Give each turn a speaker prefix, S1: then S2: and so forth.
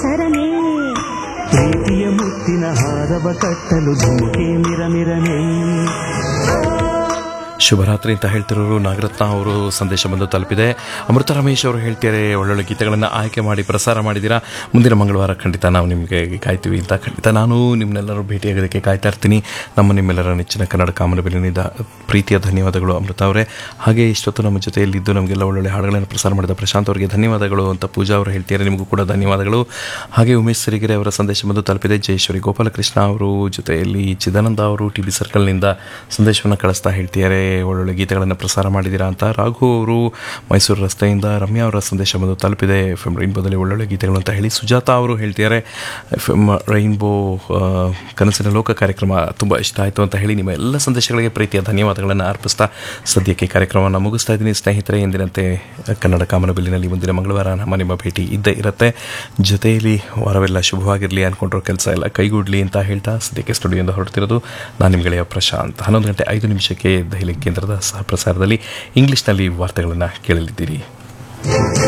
S1: ಸರನೆ
S2: ಪ್ರೀತಿಯ ಮುತ್ತಿನ ಹಾರವ ಕಟ್ಟಲು ಧುಮುಕೆ ಮಿರಮಿರನೆ
S3: ಶುಭರಾತ್ರಿ ಅಂತ ಹೇಳ್ತಿರೋರು ನಾಗರತ್ನ ಅವರು ಸಂದೇಶ ಬಂದು ತಲುಪಿದೆ ಅಮೃತ ರಮೇಶ್ ಅವರು ಹೇಳ್ತಾರೆ ಒಳ್ಳೊಳ್ಳೆ ಗೀತೆಗಳನ್ನು ಆಯ್ಕೆ ಮಾಡಿ ಪ್ರಸಾರ ಮಾಡಿದ್ದೀರಾ ಮುಂದಿನ ಮಂಗಳವಾರ ಖಂಡಿತ ನಾವು ನಿಮಗೆ ಕಾಯ್ತೀವಿ ಅಂತ ಖಂಡಿತ ನಾನು ನಿಮ್ಮನ್ನೆಲ್ಲರೂ ಭೇಟಿಯಾಗೋದಕ್ಕೆ ಕಾಯ್ತಾ ಇರ್ತೀನಿ ನಮ್ಮ ನಿಮ್ಮೆಲ್ಲರ ನೆಚ್ಚಿನ ಕನ್ನಡ ಕಾಮನಬಿಲಿನಿಂದ ಪ್ರೀತಿಯ ಧನ್ಯವಾದಗಳು ಅಮೃತ ಅವರೇ ಹಾಗೆ ಇಷ್ಟೊತ್ತು ನಮ್ಮ ಜೊತೆಯಲ್ಲಿದ್ದು ನಮಗೆಲ್ಲ ಒಳ್ಳೊಳ್ಳೆ ಹಾಡುಗಳನ್ನು ಪ್ರಸಾರ ಮಾಡಿದ ಪ್ರಶಾಂತ್ ಅವರಿಗೆ ಧನ್ಯವಾದಗಳು ಅಂತ ಪೂಜಾ ಅವರು ಹೇಳ್ತಾರೆ ನಿಮಗೂ ಕೂಡ ಧನ್ಯವಾದಗಳು ಹಾಗೆ ಉಮೇಶ್ ಸಿರಿಗೆರೆ ಅವರ ಸಂದೇಶ ಬಂದು ತಲುಪಿದೆ ಜಯೇಶ್ವರಿ ಗೋಪಾಲಕೃಷ್ಣ ಅವರು ಜೊತೆಯಲ್ಲಿ ಚಿದಾನಂದ ಅವರು ಟಿ ಬಿ ಸರ್ಕಲ್ನಿಂದ ಸಂದೇಶವನ್ನು ಕಳಿಸ್ತಾ ಹೇಳ್ತಿದ್ದಾರೆ ಒಳ್ಳೊಳ್ಳೆ ಗೀತೆಗಳನ್ನು ಪ್ರಸಾರ ಮಾಡಿದ್ದೀರಾ ಅಂತ ರಾಘು ಅವರು ಮೈಸೂರು ರಸ್ತೆಯಿಂದ ರಮ್ಯಾ ಅವರ ಸಂದೇಶ ಬಂದು ತಲುಪಿದೆ ಎಫ್ ಎಮ್ ರೈನ್ಬೋದಲ್ಲಿ ಒಳ್ಳೊಳ್ಳೆ ಗೀತೆಗಳು ಅಂತ ಹೇಳಿ ಸುಜಾತ ಅವರು ಹೇಳ್ತಿದ್ದಾರೆ ಎಫ್ ಎಮ್ ರೈನ್ಬೋ ಆ, ಕನಸಿನ ಲೋಕ ಕಾರ್ಯಕ್ರಮ ತುಂಬ ಇಷ್ಟ ಆಯಿತು ಅಂತ ಹೇಳಿ ನಿಮ್ಮ ಎಲ್ಲ ಸಂದೇಶಗಳಿಗೆ ಪ್ರೀತಿಯ ಧನ್ಯವಾದಗಳನ್ನು ಅರ್ಪಿಸ್ತಾ ಸದ್ಯಕ್ಕೆ ಕಾರ್ಯಕ್ರಮವನ್ನು ಮುಗಿಸ್ತಾ ಇದ್ದೀನಿ ಸ್ನೇಹಿತರೆ ಎಂದಿನಂತೆ ಕನ್ನಡ ಕಾಮನಬಿಲ್ಲಿನಲ್ಲಿ ಮುಂದಿನ ಮಂಗಳವಾರ ನಮ್ಮ ನಿಮ್ಮ ಭೇಟಿ ಇದ್ದೇ ಇರುತ್ತೆ ಜೊತೆಯಲ್ಲಿ ವಾರವೆಲ್ಲ ಶುಭವಾಗಿರಲಿ ಅಂದ್ಕೊಂಡಿರೋ ಕೆಲಸ ಎಲ್ಲ ಕೈಗೂಡಲಿ ಅಂತ ಹೇಳ್ತಾ ಸದ್ಯಕ್ಕೆ ಸ್ಟುಡಿಯೋದಿಂದ ಹೊರಡ್ತಿರೋದು ನಾನು ನಿಮ್ಮ ಗೆಳೆಯ ಪ್ರಶಾಂತ್ ಹನ್ನೊಂದು ಗಂಟೆ ಐದು ನಿಮಿಷಕ್ಕೆ ದೆಹಲಿ ಕೇಂದ್ರದ ಸಹ ಪ್ರಸಾರದಲ್ಲಿ ಇಂಗ್ಲೀಷ್ನಲ್ಲಿ ವಾರ್ತೆಗಳನ್ನು ಕೇಳಲಿದ್ದೀರಿ